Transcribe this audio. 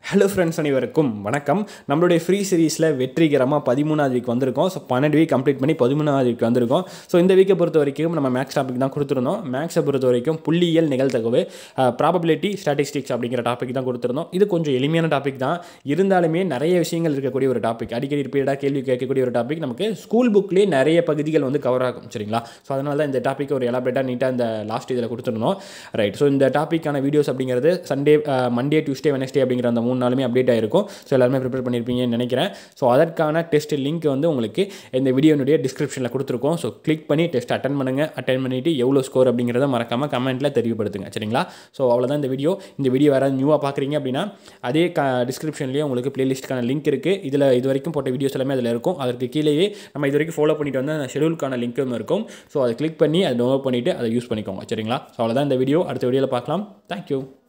hello friends அனைவருக்கும் வணக்கம் நம்மளுடைய ஃப்ரீ சீரீஸில் வெற்றிகரமாக பதிமூணாவது வீக் வந்திருக்கோம் ஸோ பன்னெண்டு வீக் கம்ப்ளீட் பண்ணி பதிமூணாவது வீக் வந்திருக்கோம் ஸோ இந்த வீக்கை பொறுத்த வரைக்கும் நம்ம மேக்ஸ் டாபிக் தான் கொடுத்துருந்தோம் மேக்ஸை பொறுத்த வரைக்கும் புள்ளியியல் நிகழ்தகவு ப்ராபபிலிட்டி ஸ்டாட்டிஸ்டிக்ஸ் அப்படிங்கிற டாபிக் தான் கொடுத்துருந்தோம் இது கொஞ்சம் எளிமையான டாபிக் தான் இருந்தாலுமே நிறைய விஷயங்கள் இருக்கக்கூடிய ஒரு டாபிக் அடிக்கடி ரிப்பீட்டாக கேள்வி கேட்கக்கூடிய ஒரு டாபிக் நமக்கு ஸ்கூல் புக்லேயே நிறைய பகுதிகள் வந்து கவர் ஆகும் சரிங்களா ஸோ அதனால தான் இந்த டாபிக் ஒரு எலாபரேட்டாக நீட்டாக இந்த லாஸ்ட் இதில் கொடுத்துருந்தோம் ரைட் ஸோ இந்த டாப்பிக்கான வீடியோஸ் அப்படிங்கிறது சண்டே மண்டே டியூஸ்டே வெனஸ்டே அப்படிங்கிற அந்த மூணு நாளுமே அப்டேட் ஆகிருக்கும் ஸோ எல்லாருமே ப்ரிப்பேர் பண்ணியிருப்பீங்கன்னு நினைக்கிறேன் ஸோ அதற்கான டெஸ்ட் லிங்க் வந்து உங்களுக்கு இந்த வீடியோனுடைய டிஸ்கிரிப்ஷனில் கொடுத்துருக்கோம் ஸோ கிளிக் பண்ணி டெஸ்ட் அட்டன் பண்ணுங்கள் அட்டன் பண்ணிவிட்டு எவ்வளோ ஸ்கோர் அப்படிங்கிறத மறக்காமல் கமெண்ட்டில் தெரியப்படுத்துங்க சரிங்களா ஸோ அவ்வளோதான் இந்த வீடியோ இந்த வீடியோ வேறு நியூவாக பார்க்குறீங்க அப்படின்னா அதே க டிஸ்கிரிப்ஷன்லேயே உங்களுக்கு பிளேலிஸ்ட்டுக்கான லிங்க் இருக்குது இதில் இது வரைக்கும் போட்ட வீடியோஸ் எல்லாமே அதில் இருக்கும் அதற்கு கீழேயே நம்ம இது வரைக்கும் ஃபாலோ பண்ணிட்டு வந்த ஷெடியூலுக்கான லிங்க்கும் இருக்கும் ஸோ அதை கிளிக் பண்ணி அதை டவுன்லோட் பண்ணிவிட்டு அதை யூஸ் பண்ணிக்கோங்க சரிங்களா ஸோ அவ்வளோதான் இந்த வீடியோ அடுத்த வீடியோவில் பார்க்கலாம் தேங்க்யூ